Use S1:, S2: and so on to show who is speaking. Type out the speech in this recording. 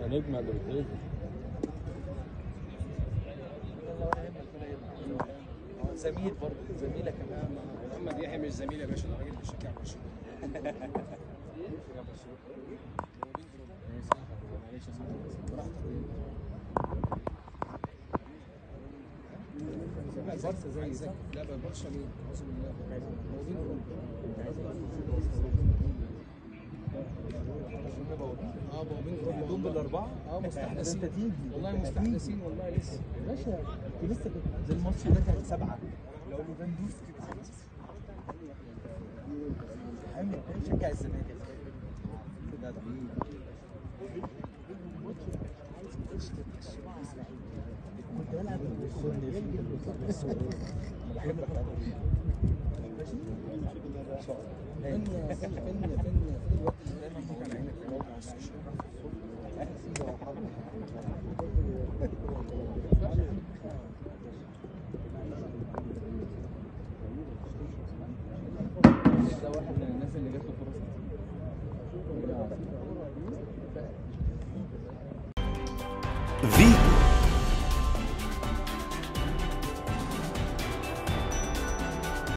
S1: نجم قبل التلفزيون
S2: زميل برضه زميلك كمان
S3: محمد يحيى مش زميل يا باشا ده راجل بيشجع برشلونه
S2: بارسا زي زي
S3: لا بقى برشا مين؟ اعوذ بالله هو مين اه بوابين
S2: دول
S3: جروب
S2: بالاربعه
S3: اه مستحدثين
S2: انت تيجي
S3: والله
S2: أنت
S3: مستحدثين والله لسه
S2: يا باشا انت لسه كنت زي الماتش ده كان سبعه لو ليفاندوفسكي حامل شجع الزمالك كده ده كنت بلعب بالسن انا بحب بتاع
S3: فين فين فين فين الوقت اللي دايما كان عينك في الموقع على السوشيال
S2: ده واحد من الناس اللي جات له فرص
S4: فيتو